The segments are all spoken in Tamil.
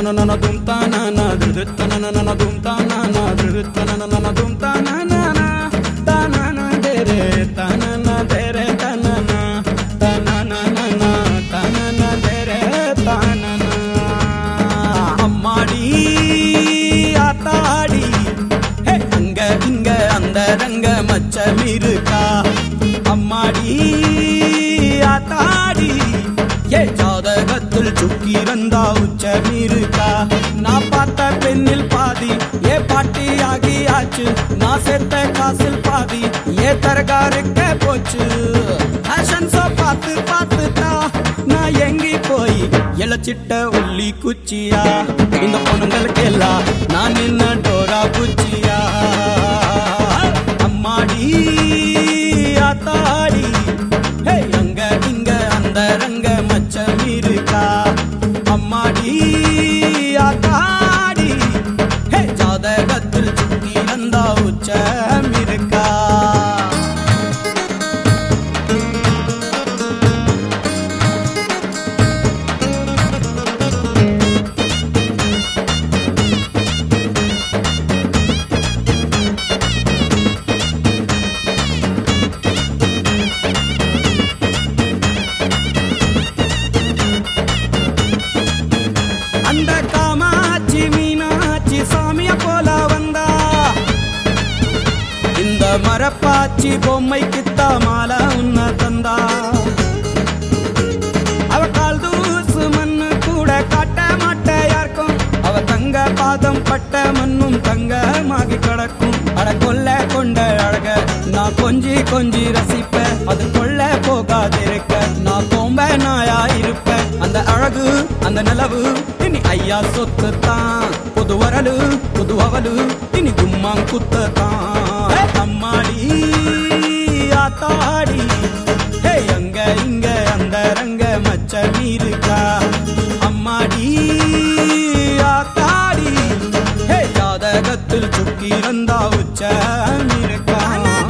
தனனன தும் தானானா திரு தனனன தும் தானானா திரு தனனன தும் தானானா தானானா தேரே தானானா தேரே தானானா தானானா தானானா தேரே தானானா அம்மாடி ஆத்தாடி ஹே, அங்க இங்க அந்த ரங்க மச்சம் இருக்கா அம்மாடி ஆத்தாடி ஏ ஜாதகத்தில் சுக்கிரந்தா உச்சம் இருக்கா நான் பார்த்த பெண்ணில் பாதி ஏ பாட்டி ஆகியாச்சு நான் சேர்த்த காசில் பாதி ஏ தரகாருக்க போச்சு ஃபேஷன் ஷோ பார்த்து பார்த்துட்டா நான் எங்கி போய் இளச்சிட்ட உள்ளி குச்சியா இந்த பொண்ணுங்களுக்கு எல்லாம் நான் என்ன டோரா குச்சியா அம்மாடி ஆத்தாடி ஹே அங்க இங்க அந்த ரங்க மச்சம் இருக்கா அம்மாடி ஆத்தாடி ஹே ஜாதகத்தில் சுத்தி வந்தா உச்சம் இருக்கா அந்த காமாட்சி மீனாட்சி சாமிய போல வந்தா இந்த மரப்பாச்சி பொம்மைக்குத்தா மாலை உன்ன தந்தா அவ கால் தூசு மண்ணு கூட காட்ட மாட்டையார்க்கும் அவ தங்க பாதம் பட்ட மண்ணும் தங்கமாகி கிடக்கும் அட கொல்ல கொண்ட அழக நான் கொஞ்சி கொஞ்சி ரசிப்பேன் அது கொள்ள போகாதிருக்க நான் கோம்ப நாயா இருப்பேன் அந்த அழகு அந்த நிலவு இனி ஐயா சொத்து தான் புது வரலு புது அவலு இனி கும்மாங் குத்து தான் அம்மாடி ஆத்தாடி ஹே அங்க இங்க அந்த ரங்க மச்சம் இருக்கா அம்மாடி ஆத்தாடி ஹே ஜாதகத்தில் சுக்கி வந்தா உச்சம் இருக்கா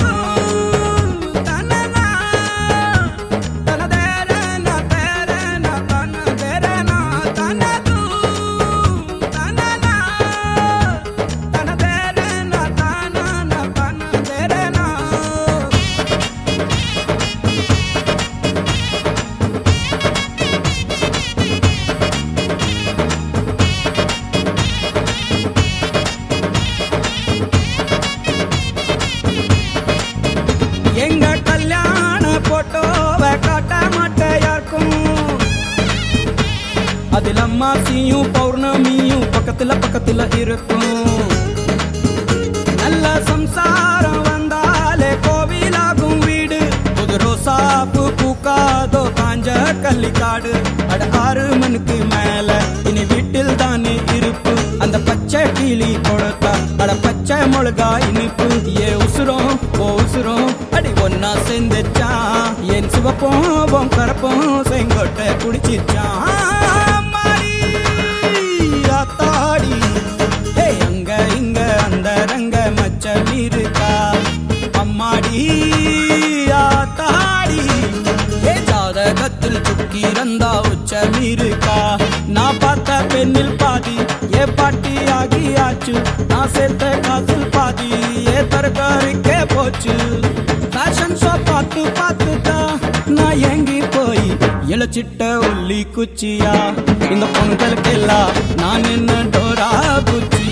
எங்க கல்யாண போட்டோவை காட்ட மாட்டையாருக்கும் அதில் அம்மாசியும் பௌர்ணமியும் பக்கத்துல பக்கத்துல இருக்கும் நல்ல சம்சாரம் வந்தாலே கோவிலாகும் வீடு புது ரோசாப்பு பூக்காதோ காஞ்ச கள்ளிக்காடு அட ஆறு மணிக்கு மேல இனி வீட்டில் தானே இருப்பு அந்த பச்சை கிளி கொடுத்தா அட பச்சை மிளகா இனிப்பு ஏ உசுரும் ஓ உசுரும் அடி ஒன்னா சேர்ந்துச்சான் என் சிவப்போம் உன் கரப்போம் செங்கோட்டை குடிச்சிச்சான் மாறி ஆத்தாடி ஹே அங்க இங்க அந்த ரங்க மச்சம் இருக்கா அம்மாடி ஆத்தாடி ஹே ஜாதகத்தில் சுக்கி ரந்தா உச்சம் இருக்கா நான் பார்த்த பெண்ணில் பாதி ஏ பாட்டி ஆகியாச்சு நான் சேர்த்த காசில் பாதி ஏ தரகாரிக்கே போச்சு ஃபேஷன் ஷோ பார்த்து பார்த்துட்டா நான் எங்கி போய் இளச்சிட்ட உள்ளி குச்சியா இந்த பொண்களுக்கெல்லாம் நான் என்ன டோரா குச்சி